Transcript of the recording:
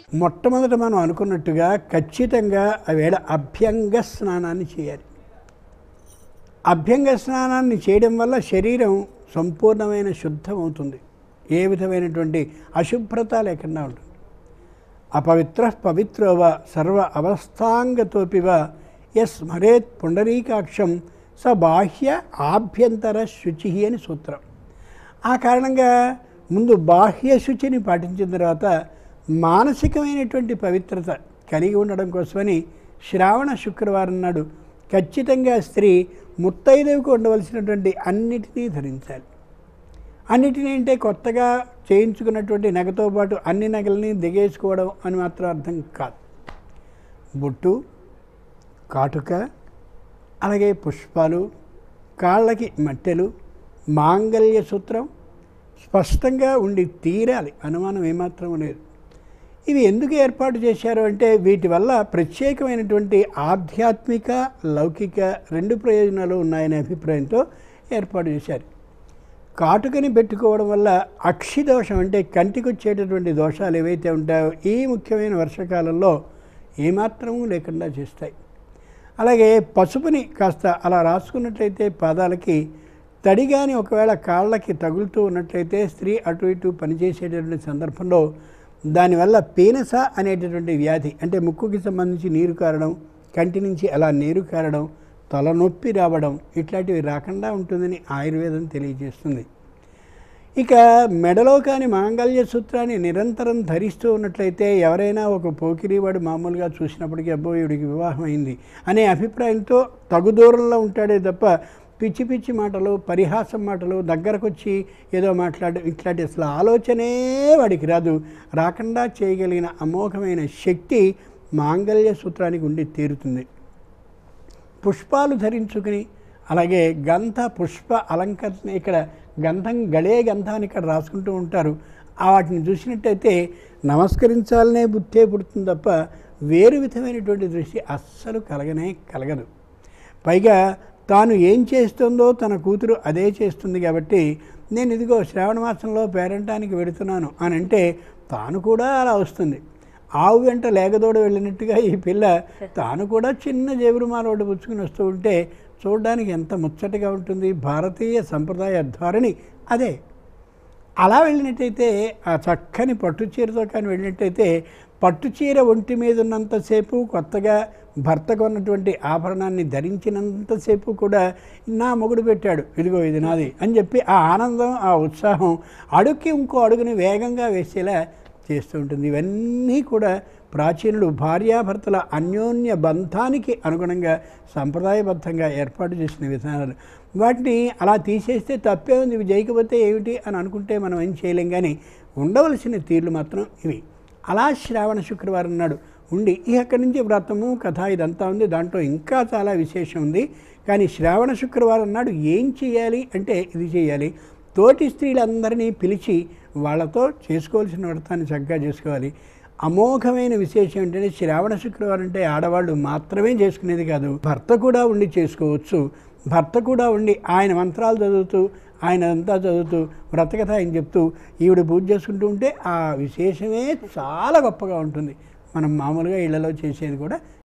మొట్టమొదట మనం అనుకున్నట్టుగా ఖచ్చితంగా ఆ వేళ అభ్యంగ స్నానాన్ని చేయాలి అభ్యంగ స్నానాన్ని చేయడం వల్ల శరీరం సంపూర్ణమైన శుద్ధం అవుతుంది ఏ విధమైనటువంటి అశుభ్రత లేకుండా ఉంటుంది అపవిత్ర పవిత్రోవ సర్వ అవస్థాంగతోపివ ఎస్ స్మరేత్ పుండరీకాక్షం స బాహ్య ఆభ్యంతర శుచి అని సూత్రం ఆ కారణంగా ముందు బాహ్య శుచిని పాటించిన తర్వాత మానసికమైనటువంటి పవిత్రత కలిగి ఉండడం కోసమని శ్రావణ శుక్రవారం నాడు ఖచ్చితంగా స్త్రీ ముత్తైదవికి ఉండవలసినటువంటి అన్నిటినీ ధరించాలి అన్నిటినీ అంటే కొత్తగా చేయించుకున్నటువంటి నగతో పాటు అన్ని నగల్ని దిగేసుకోవడం అని మాత్రం అర్థం కాదు బొట్టు కాటుక అలాగే పుష్పాలు కాళ్ళకి మట్టెలు మాంగళ్య సూత్రం స్పష్టంగా ఉండి తీరాలి అనుమానం ఏమాత్రం లేదు ఇవి ఎందుకు ఏర్పాటు చేశారు అంటే వీటి వల్ల ప్రత్యేకమైనటువంటి ఆధ్యాత్మిక లౌకిక రెండు ప్రయోజనాలు ఉన్నాయనే అభిప్రాయంతో ఏర్పాటు చేశారు కాటుకని పెట్టుకోవడం వల్ల అక్షి దోషం అంటే కంటికి వచ్చేటటువంటి దోషాలు ఏవైతే ఉంటాయో ఈ ముఖ్యమైన వర్షకాలంలో ఏమాత్రము లేకుండా చేస్తాయి అలాగే పసుపుని కాస్త అలా రాసుకున్నట్లయితే పాదాలకి తడి కానీ ఒకవేళ కాళ్ళకి తగులుతూ ఉన్నట్లయితే స్త్రీ అటు ఇటు పనిచేసేటటువంటి సందర్భంలో దానివల్ల పీనస అనేటటువంటి వ్యాధి అంటే ముక్కుకి సంబంధించి నీరు కారడం కంటి నుంచి అలా నీరు కారడం తలనొప్పి రావడం ఇట్లాంటివి రాకుండా ఉంటుందని ఆయుర్వేదం తెలియజేస్తుంది ఇక మెడలో కానీ మాంగళ్య సూత్రాన్ని నిరంతరం ధరిస్తూ ఉన్నట్లయితే ఎవరైనా ఒక పోకిరివాడు మామూలుగా చూసినప్పటికీ అబ్బో వీడికి వివాహం అయింది అనే అభిప్రాయంతో తగు దూరంలో ఉంటాడే తప్ప పిచ్చి పిచ్చి మాటలు పరిహాసం మాటలు దగ్గరకు వచ్చి ఏదో మాట్లాడడం ఇట్లాంటి అసలు ఆలోచనే వాడికి రాదు రాకుండా చేయగలిగిన అమోఘమైన శక్తి మాంగళ్య సూత్రానికి ఉండి తీరుతుంది పుష్పాలు ధరించుకుని అలాగే గంధ పుష్ప అలంకరణ ఇక్కడ గంధం గళే గంధాన్ని ఇక్కడ రాసుకుంటూ ఉంటారు ఆ వాటిని చూసినట్టయితే నమస్కరించాలనే బుద్ధే పుడుతుంది తప్ప వేరు విధమైనటువంటి దృష్టి అస్సలు కలగనే కలగదు పైగా తాను ఏం చేస్తుందో తన కూతురు అదే చేస్తుంది కాబట్టి నేను ఇదిగో శ్రావణ మాసంలో పేరంటానికి వెడుతున్నాను అని అంటే తాను కూడా అలా వస్తుంది ఆవు వెంట లేగదోడ వెళ్ళినట్టుగా ఈ పిల్ల తాను కూడా చిన్న జేబురుమాల ఒకటి పుచ్చుకుని వస్తూ ఉంటే చూడడానికి ఎంత ముచ్చటగా ఉంటుంది భారతీయ సంప్రదాయ ధోరణి అదే అలా వెళ్ళినట్టయితే ఆ చక్కని పట్టు చీరతో కానీ వెళ్ళినట్టయితే పట్టు చీర ఒంటి మీద ఉన్నంతసేపు కొత్తగా భర్త కొన్నటువంటి ఆభరణాన్ని ధరించినంతసేపు కూడా నా మొగుడు పెట్టాడు ఇదిగో ఇది నాది అని చెప్పి ఆ ఆనందం ఆ ఉత్సాహం అడుక్కి ఇంకో అడుగుని వేగంగా వేసేలా చేస్తూ ఉంటుంది ఇవన్నీ కూడా ప్రాచీనులు భార్యాభర్తల అన్యోన్య బంధానికి అనుగుణంగా సంప్రదాయబద్ధంగా ఏర్పాటు చేసిన విధానాలు వాటిని అలా తీసేస్తే తప్పే ఉంది ఇవి చేయకపోతే ఏమిటి అని అనుకుంటే మనం ఏం చేయలేం కానీ ఉండవలసిన తీర్లు మాత్రం ఇవి అలా శ్రావణ శుక్రవారం నాడు ఉండి ఇక అక్కడి నుంచి వ్రతము కథ ఇదంతా ఉంది దాంట్లో ఇంకా చాలా విశేషం ఉంది కానీ శ్రావణ శుక్రవారం నాడు ఏం చేయాలి అంటే ఇది చేయాలి తోటి స్త్రీలందరినీ పిలిచి వాళ్ళతో చేసుకోవాల్సిన వ్రతాన్ని చక్కగా చేసుకోవాలి అమోఘమైన విశేషం ఏంటంటే శ్రావణ శుక్రవారం అంటే ఆడవాళ్ళు మాత్రమే చేసుకునేది కాదు భర్త కూడా ఉండి చేసుకోవచ్చు భర్త కూడా ఉండి ఆయన మంత్రాలు చదువుతూ ఆయన అంతా చదువుతూ వ్రతకథ ఆయన చెప్తూ ఈవిడ పూజ చేసుకుంటూ ఉంటే ఆ విశేషమే చాలా గొప్పగా ఉంటుంది మనం మామూలుగా ఇళ్లలో చేసేది కూడా